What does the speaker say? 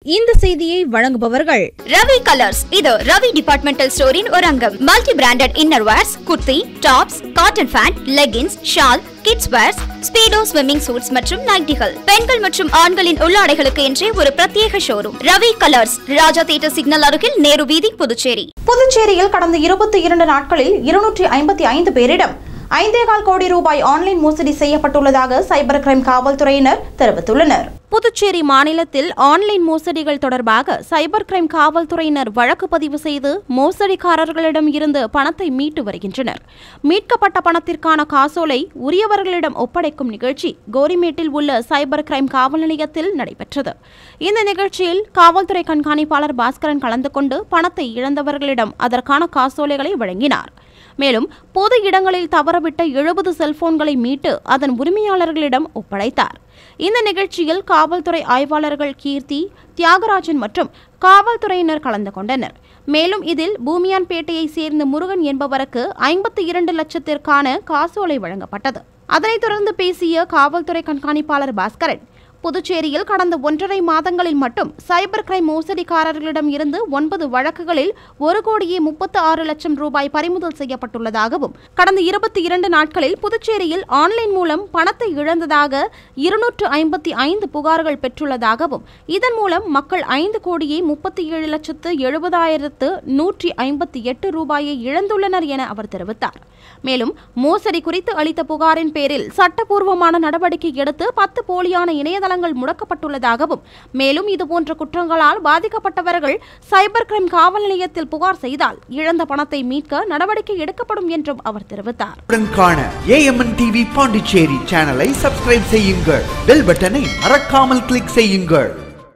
இந்த செய்தியை வழங்குபவர்கள் ரவி கலர்ஸ் இது ரவி டிபார்ட்மெண்டல் ஸ்டோரின் ஒரு அங்கம் multi branded inner wears kurti tops cotton pant leggings shawl kids wears Speedo swimming suits மற்றும் நைட்டிகள் பெண்கள் மற்றும் ஆண்களின் உள்ளாடைகளுக்கு என்றே ஒரு பிரத்யேக ஷோரூம் ரவி கலர்ஸ் ராஜா தேட்டர் சிக்னல் அருகில் நேரு வீதி புதுச்சேரி புதுச்சேரியில் கடந்த இருபத்தி இரண்டு நாட்களில் இருநூற்றி ஐம்பத்தி ஐந்து பேரிடம் ஐந்தேகால் கோடி ரூபாய் ஆன்லைன் மோசடி செய்யப்பட்டுள்ளதாக சைபர் கிரைம் காவல்துறையினர் தெரிவித்துள்ளனர் புதுச்சேரி மாநிலத்தில் ஆன்லைன் மோசடிகள் தொடர்பாக சைபர் கிரைம் காவல்துறையினர் வழக்கு பதிவு செய்து மோசடிக்காரர்களிடம் இருந்து பணத்தை மீட்டு வருகின்றனர் மீட்கப்பட்ட பணத்திற்கான காசோலை உரியவர்களிடம் ஒப்படைக்கும் நிகழ்ச்சி கோரிமேட்டில் உள்ள சைபர் கிரைம் காவல் நிலையத்தில் நடைபெற்றது இந்த நிகழ்ச்சியில் காவல்துறை கண்காணிப்பாளர் பாஸ்கரன் கலந்து கொண்டு பணத்தை இழந்தவர்களிடம் அதற்கான காசோலைகளை வழங்கினார் மேலும் பொது இடங்களில் தவறவிட்ட எழுபது செல்போன்களை மீட்டு அதன் உரிமையாளர்களிடம் ஒப்படைத்தார் இந்த நிகழ்ச்சியில் காவல்துறை ஆய்வாளர்கள் கீர்த்தி தியாகராஜன் மற்றும் காவல்துறையினர் கலந்து கொண்டனர் மேலும் இதில் பூமியான்பேட்டையை சேர்ந்த முருகன் என்பவருக்கு ஐம்பத்தி இரண்டு லட்சத்திற்கான காசோலை வழங்கப்பட்டது அதனைத் தொடர்ந்து பேசிய காவல்துறை கண்காணிப்பாளர் பாஸ்கரன் புதுச்சேரியில் கடந்த ஒன்றரை மாதங்களில் மட்டும் சைபர் கிரைம் மோசடிக்காரர்களிடம் இருந்து ஒன்பது வழக்குகளில் ஒரு கோடியே முப்பத்து ஆறு லட்சம் ரூபாய் பறிமுதல் செய்யப்பட்டுள்ளதாகவும் கடந்த இருபத்தி இரண்டு நாட்களில் புதுச்சேரியில் ஆன்லைன் மூலம் பணத்தை இழந்ததாக இருநூற்று ஐம்பத்தி ஐந்து புகார்கள் பெற்றுள்ளதாகவும் இதன் மூலம் மக்கள் ஐந்து கோடியே முப்பத்தி ஏழு லட்சத்து எழுபதாயிரத்து நூற்றி ஐம்பத்தி எட்டு ரூபாயை இழந்துள்ளனர் என அவர் தெரிவித்தார் மேலும் மோசடி குறித்து அளித்த புகாரின் பேரில் சட்டப்பூர்வமான நடவடிக்கை எடுத்து பத்து போலியான இணையதளங்கள் முடக்கப்பட்டுள்ளதாகவும் மேலும் இதுபோன்ற குற்றங்களால் பாதிக்கப்பட்டவர்கள் சைபர் கிரைம் காவல் நிலையத்தில் புகார் செய்தால் இழந்த பணத்தை மீட்க நடவடிக்கை எடுக்கப்படும் என்றும் அவர் தெரிவித்தார் உடன் காண ஏஎம்என் டிவி பாண்டிச்சேரி சேனலை சப்ஸ்கிரைப் செய்யுங்கள் பெல் பட்டனை மறக்காமல் கிளிக் செய்யுங்கள்